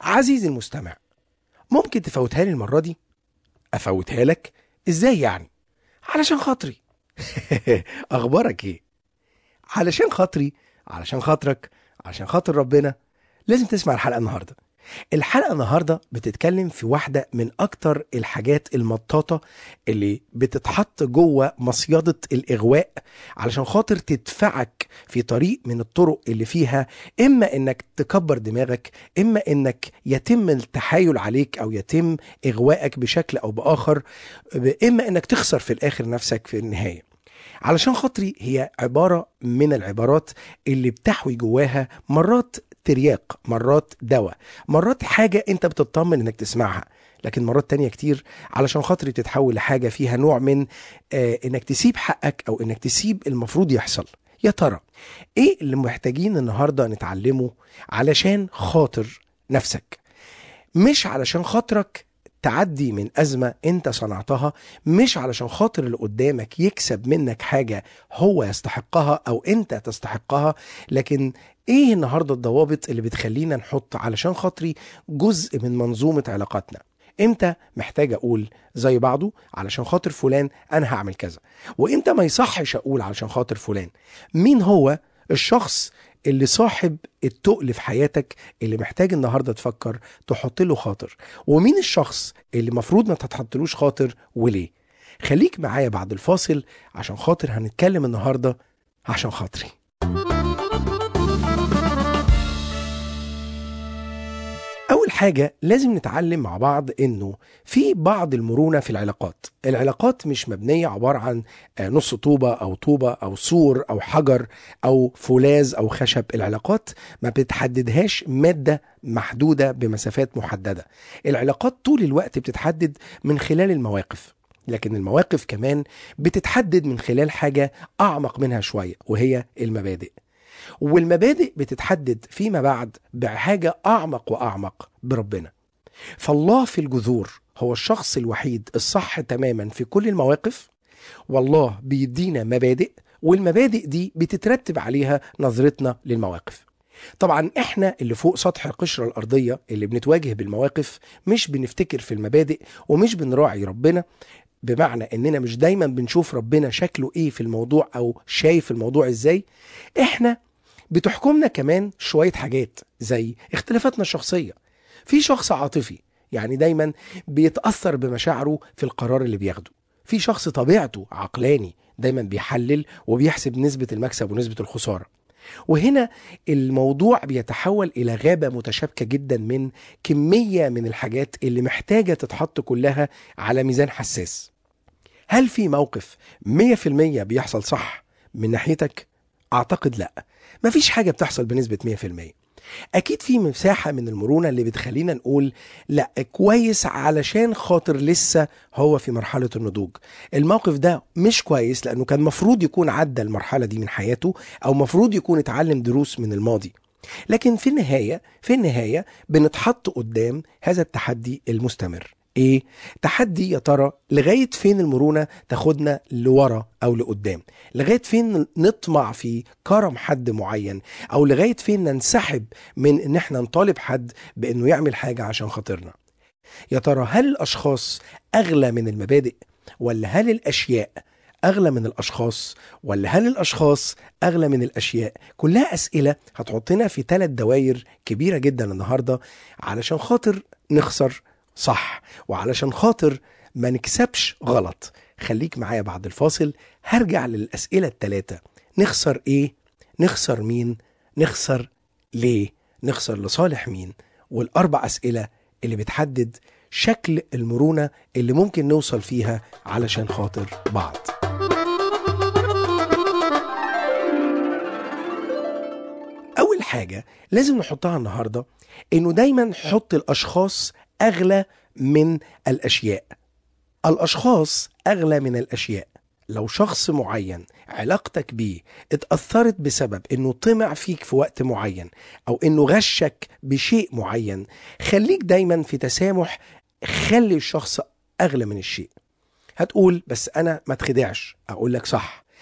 عزيزي المستمع ممكن تفوتها لي المرة دي؟ أفوتها لك؟ إزاي يعني؟ علشان خاطري أخبارك إيه؟ علشان خاطري علشان خاطرك علشان خاطر ربنا لازم تسمع الحلقة النهاردة الحلقة النهاردة بتتكلم في واحدة من أكتر الحاجات المطاطة اللي بتتحط جوه مصيدة الإغواء علشان خاطر تدفعك في طريق من الطرق اللي فيها إما إنك تكبر دماغك إما إنك يتم التحايل عليك أو يتم إغوائك بشكل أو بآخر إما إنك تخسر في الآخر نفسك في النهاية علشان خاطري هي عبارة من العبارات اللي بتحوي جواها مرات ترياق مرات دواء مرات حاجة انت بتطمن انك تسمعها لكن مرات تانية كتير علشان خاطري تتحول لحاجة فيها نوع من آه انك تسيب حقك او انك تسيب المفروض يحصل يا ترى ايه اللي محتاجين النهاردة نتعلمه علشان خاطر نفسك مش علشان خاطرك تعدي من أزمة أنت صنعتها مش علشان خاطر اللي قدامك يكسب منك حاجة هو يستحقها أو أنت تستحقها لكن إيه النهاردة الضوابط اللي بتخلينا نحط علشان خاطري جزء من منظومة علاقاتنا امتى محتاج اقول زي بعضه علشان خاطر فلان انا هعمل كذا وامتى ما يصحش اقول علشان خاطر فلان مين هو الشخص اللي صاحب التقل في حياتك اللي محتاج النهارده تفكر تحط له خاطر ومين الشخص اللي مفروض ما تتحطلوش خاطر وليه خليك معايا بعد الفاصل عشان خاطر هنتكلم النهارده عشان خاطري أول حاجة لازم نتعلم مع بعض إنه في بعض المرونة في العلاقات، العلاقات مش مبنية عبارة عن نص طوبة أو طوبة أو سور أو حجر أو فولاذ أو خشب، العلاقات ما بتحددهاش مادة محدودة بمسافات محددة، العلاقات طول الوقت بتتحدد من خلال المواقف. لكن المواقف كمان بتتحدد من خلال حاجة أعمق منها شوية وهي المبادئ. والمبادئ بتتحدد فيما بعد بحاجة أعمق وأعمق بربنا فالله في الجذور هو الشخص الوحيد الصح تماما في كل المواقف والله بيدينا مبادئ والمبادئ دي بتترتب عليها نظرتنا للمواقف طبعا احنا اللي فوق سطح القشرة الأرضية اللي بنتواجه بالمواقف مش بنفتكر في المبادئ ومش بنراعي ربنا بمعنى اننا مش دايما بنشوف ربنا شكله ايه في الموضوع او شايف الموضوع ازاي احنا بتحكمنا كمان شوية حاجات زي اختلافاتنا الشخصية في شخص عاطفي يعني دايما بيتأثر بمشاعره في القرار اللي بياخده في شخص طبيعته عقلاني دايما بيحلل وبيحسب نسبة المكسب ونسبة الخسارة وهنا الموضوع بيتحول إلى غابة متشابكة جدا من كمية من الحاجات اللي محتاجة تتحط كلها على ميزان حساس هل في موقف 100% بيحصل صح من ناحيتك؟ أعتقد لأ مفيش حاجة بتحصل بنسبة 100% أكيد في مساحة من المرونة اللي بتخلينا نقول لا كويس علشان خاطر لسه هو في مرحلة النضوج الموقف ده مش كويس لأنه كان مفروض يكون عدى المرحلة دي من حياته أو مفروض يكون اتعلم دروس من الماضي لكن في النهاية في النهاية بنتحط قدام هذا التحدي المستمر ايه تحدي يا ترى لغايه فين المرونه تاخدنا لورا او لقدام لغايه فين نطمع في كرم حد معين او لغايه فين ننسحب من ان احنا نطالب حد بانه يعمل حاجه عشان خاطرنا يا ترى هل الاشخاص اغلى من المبادئ ولا هل الاشياء اغلى من الاشخاص ولا هل الاشخاص اغلى من الاشياء كلها اسئله هتحطنا في ثلاث دوائر كبيره جدا النهارده علشان خاطر نخسر صح وعلشان خاطر ما نكسبش غلط خليك معايا بعد الفاصل هرجع للأسئلة التلاتة نخسر ايه نخسر مين نخسر ليه نخسر لصالح مين والأربع أسئلة اللي بتحدد شكل المرونة اللي ممكن نوصل فيها علشان خاطر بعض أول حاجة لازم نحطها النهاردة إنه دايما حط الأشخاص أغلى من الأشياء الأشخاص أغلى من الأشياء لو شخص معين علاقتك بيه اتأثرت بسبب انه طمع فيك في وقت معين او انه غشك بشيء معين خليك دايما في تسامح خلي الشخص اغلى من الشيء هتقول بس انا ما اتخدعش اقول لك صح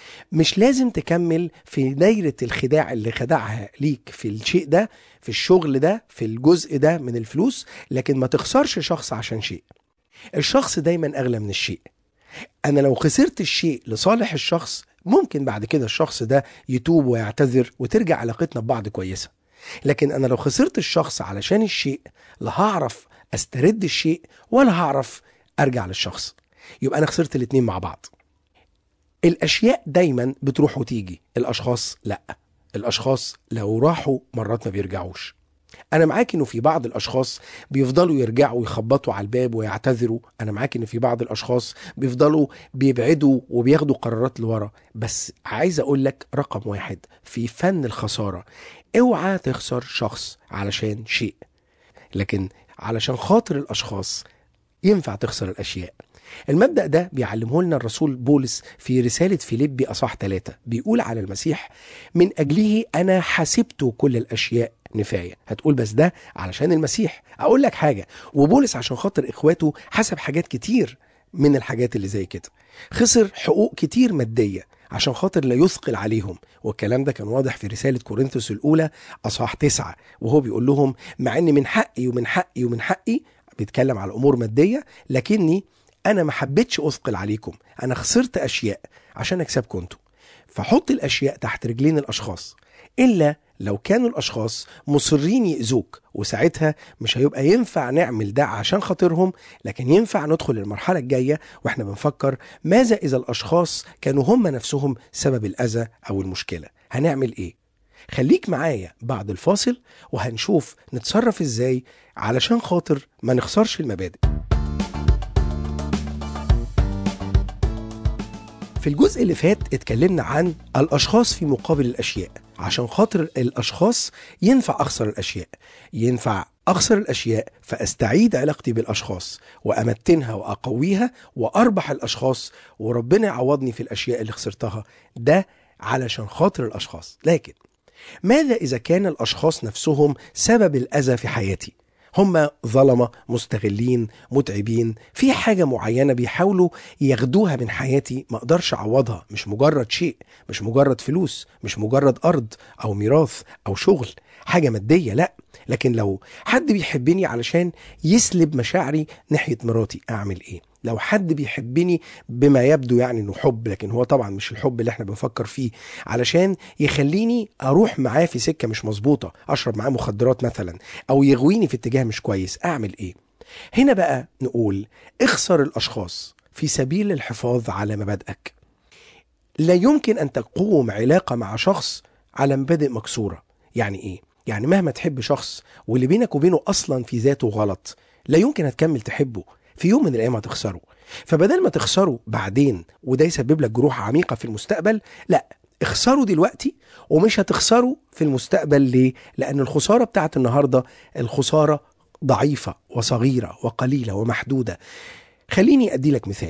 مش لازم تكمل في دايرة الخداع اللي خدعها ليك في الشيء ده في الشغل ده في الجزء ده من الفلوس لكن ما تخسرش شخص عشان شيء الشخص دايما أغلى من الشيء أنا لو خسرت الشيء لصالح الشخص ممكن بعد كده الشخص ده يتوب ويعتذر وترجع علاقتنا ببعض كويسة لكن أنا لو خسرت الشخص علشان الشيء لا هعرف أسترد الشيء ولا هعرف أرجع للشخص يبقى أنا خسرت الاتنين مع بعض الاشياء دايما بتروح وتيجي الاشخاص لا الاشخاص لو راحوا مرات ما بيرجعوش انا معاك انه في بعض الاشخاص بيفضلوا يرجعوا يخبطوا على الباب ويعتذروا انا معاك ان في بعض الاشخاص بيفضلوا بيبعدوا وبياخدوا قرارات لورا بس عايز اقول لك رقم واحد في فن الخساره اوعى تخسر شخص علشان شيء لكن علشان خاطر الاشخاص ينفع تخسر الاشياء المبدأ ده بيعلمه لنا الرسول بولس في رسالة فيليبي أصح ثلاثة بيقول على المسيح من أجله أنا حسبت كل الأشياء نفاية هتقول بس ده علشان المسيح أقول لك حاجة وبولس عشان خاطر إخواته حسب حاجات كتير من الحاجات اللي زي كده خسر حقوق كتير مادية عشان خاطر لا يثقل عليهم والكلام ده كان واضح في رسالة كورنثوس الأولى أصحاح تسعة وهو بيقول لهم مع إن من حقي ومن حقي ومن حقي بيتكلم على أمور مادية لكني انا ما حبيتش اثقل عليكم انا خسرت اشياء عشان اكسبكم انتوا فحط الاشياء تحت رجلين الاشخاص الا لو كانوا الاشخاص مصرين يأذوك وساعتها مش هيبقى ينفع نعمل ده عشان خاطرهم لكن ينفع ندخل المرحله الجايه واحنا بنفكر ماذا اذا الاشخاص كانوا هم نفسهم سبب الاذى او المشكله هنعمل ايه خليك معايا بعد الفاصل وهنشوف نتصرف ازاي علشان خاطر ما نخسرش المبادئ في الجزء اللي فات اتكلمنا عن الاشخاص في مقابل الاشياء عشان خاطر الاشخاص ينفع اخسر الاشياء ينفع اخسر الاشياء فاستعيد علاقتي بالاشخاص وامتنها واقويها واربح الاشخاص وربنا يعوضني في الاشياء اللي خسرتها ده علشان خاطر الاشخاص لكن ماذا اذا كان الاشخاص نفسهم سبب الاذى في حياتي هم ظلمة مستغلين متعبين في حاجة معينة بيحاولوا ياخدوها من حياتي ما اقدرش اعوضها مش مجرد شيء مش مجرد فلوس مش مجرد ارض او ميراث او شغل حاجة مادية لا لكن لو حد بيحبني علشان يسلب مشاعري ناحية مراتي اعمل ايه لو حد بيحبني بما يبدو يعني انه حب لكن هو طبعا مش الحب اللي احنا بنفكر فيه علشان يخليني اروح معاه في سكه مش مظبوطه اشرب معاه مخدرات مثلا او يغويني في اتجاه مش كويس اعمل ايه هنا بقى نقول اخسر الاشخاص في سبيل الحفاظ على مبادئك لا يمكن ان تقوم علاقه مع شخص على مبادئ مكسوره يعني ايه يعني مهما تحب شخص واللي بينك وبينه اصلا في ذاته غلط لا يمكن هتكمل تحبه في يوم من الايام هتخسره فبدل ما تخسره بعدين وده يسبب لك جروح عميقه في المستقبل لا اخسره دلوقتي ومش هتخسره في المستقبل ليه لان الخساره بتاعت النهارده الخساره ضعيفه وصغيره وقليله ومحدوده خليني ادي لك مثال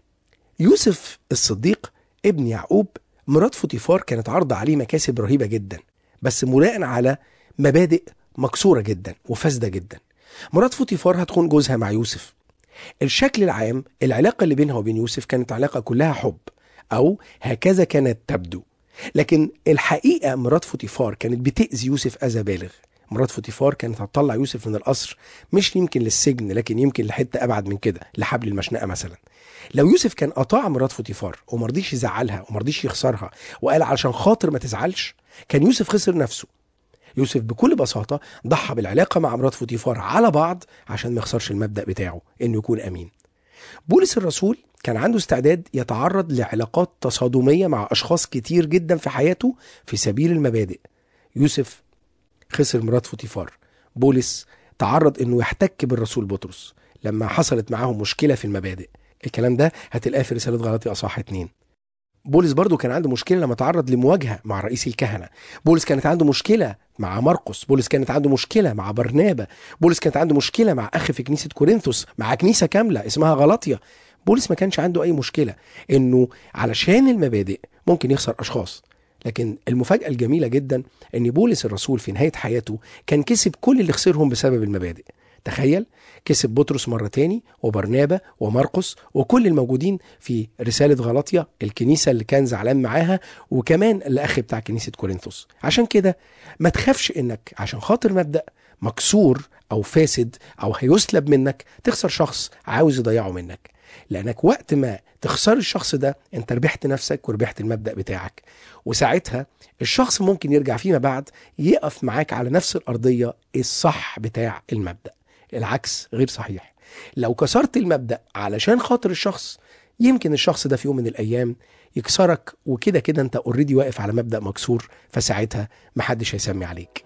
يوسف الصديق ابن يعقوب مرات فوتيفار كانت عارضه عليه مكاسب رهيبه جدا بس بناء على مبادئ مكسوره جدا وفاسده جدا مرات فوتيفار هتخون جوزها مع يوسف الشكل العام العلاقة اللي بينها وبين يوسف كانت علاقة كلها حب أو هكذا كانت تبدو لكن الحقيقة مرات فوتيفار كانت بتأذي يوسف أذى بالغ مرات فوتيفار كانت هتطلع يوسف من القصر مش يمكن للسجن لكن يمكن لحتة أبعد من كده لحبل المشنقة مثلا لو يوسف كان قطع مرات فوتيفار ومرضيش يزعلها ومرضيش يخسرها وقال علشان خاطر ما تزعلش كان يوسف خسر نفسه يوسف بكل بساطة ضحى بالعلاقة مع مرات فوتيفار على بعض عشان ما يخسرش المبدأ بتاعه إنه يكون أمين بولس الرسول كان عنده استعداد يتعرض لعلاقات تصادمية مع أشخاص كتير جدا في حياته في سبيل المبادئ يوسف خسر مرات فوتيفار بولس تعرض إنه يحتك بالرسول بطرس لما حصلت معاهم مشكلة في المبادئ الكلام ده هتلاقاه في رسالة غلطي أصحاح اتنين بولس برضو كان عنده مشكله لما تعرض لمواجهه مع رئيس الكهنه بولس كانت عنده مشكله مع مرقس بولس كانت عنده مشكله مع برنابا بولس كانت عنده مشكله مع اخ في كنيسه كورنثوس مع كنيسه كامله اسمها غلطيا بولس ما كانش عنده اي مشكله انه علشان المبادئ ممكن يخسر اشخاص لكن المفاجاه الجميله جدا ان بولس الرسول في نهايه حياته كان كسب كل اللي خسرهم بسبب المبادئ تخيل كسب بطرس مرة تاني وبرنابا ومرقس وكل الموجودين في رسالة غلطية الكنيسة اللي كان زعلان معاها وكمان الأخ بتاع كنيسة كورنثوس عشان كده ما تخافش إنك عشان خاطر مبدأ مكسور أو فاسد أو هيسلب منك تخسر شخص عاوز يضيعه منك لأنك وقت ما تخسر الشخص ده أنت ربحت نفسك وربحت المبدأ بتاعك وساعتها الشخص ممكن يرجع فيما بعد يقف معاك على نفس الأرضية الصح بتاع المبدأ العكس غير صحيح لو كسرت المبدأ علشان خاطر الشخص يمكن الشخص ده في يوم من الأيام يكسرك وكده كده انت اوريدي واقف على مبدأ مكسور فساعتها محدش هيسمي عليك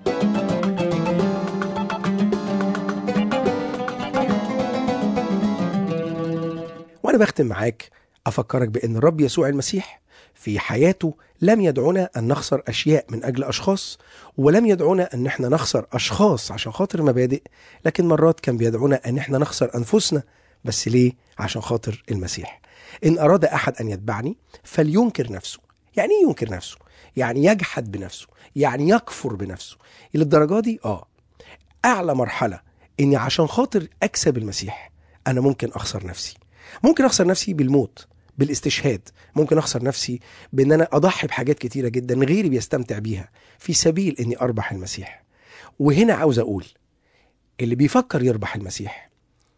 وانا بختم معاك افكرك بان الرب يسوع المسيح في حياته لم يدعونا ان نخسر اشياء من اجل اشخاص ولم يدعونا ان احنا نخسر اشخاص عشان خاطر مبادئ لكن مرات كان بيدعونا ان احنا نخسر انفسنا بس ليه عشان خاطر المسيح ان اراد احد ان يتبعني فلينكر نفسه يعني ايه ينكر نفسه يعني يجحد بنفسه يعني يكفر بنفسه للدرجه دي اه اعلى مرحله اني عشان خاطر اكسب المسيح انا ممكن اخسر نفسي ممكن اخسر نفسي بالموت بالاستشهاد ممكن اخسر نفسي بان انا اضحي بحاجات كتيره جدا غيري بيستمتع بيها في سبيل اني اربح المسيح وهنا عاوز اقول اللي بيفكر يربح المسيح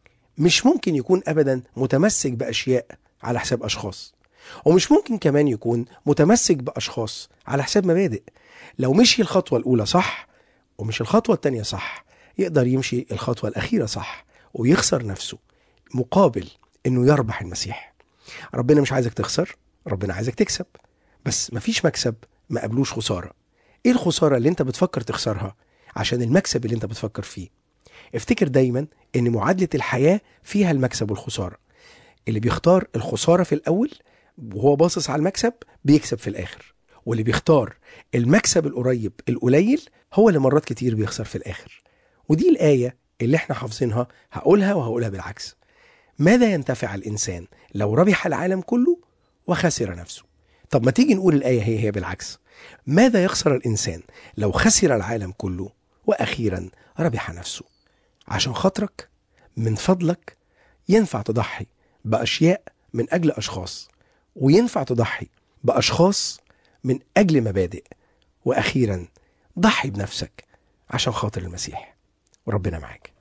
مش ممكن يكون ابدا متمسك باشياء على حساب اشخاص ومش ممكن كمان يكون متمسك باشخاص على حساب مبادئ لو مشي الخطوه الاولى صح ومش الخطوه التانيه صح يقدر يمشي الخطوه الاخيره صح ويخسر نفسه مقابل انه يربح المسيح ربنا مش عايزك تخسر ربنا عايزك تكسب بس مفيش مكسب ما قبلوش خساره ايه الخساره اللي انت بتفكر تخسرها عشان المكسب اللي انت بتفكر فيه افتكر دايما ان معادله الحياه فيها المكسب والخساره اللي بيختار الخساره في الاول وهو باصص على المكسب بيكسب في الاخر واللي بيختار المكسب القريب القليل هو اللي مرات كتير بيخسر في الاخر ودي الايه اللي احنا حافظينها هقولها وهقولها بالعكس ماذا ينتفع الانسان لو ربح العالم كله وخسر نفسه طب ما تيجي نقول الايه هي هي بالعكس ماذا يخسر الانسان لو خسر العالم كله واخيرا ربح نفسه عشان خاطرك من فضلك ينفع تضحي باشياء من اجل اشخاص وينفع تضحي باشخاص من اجل مبادئ واخيرا ضحي بنفسك عشان خاطر المسيح وربنا معاك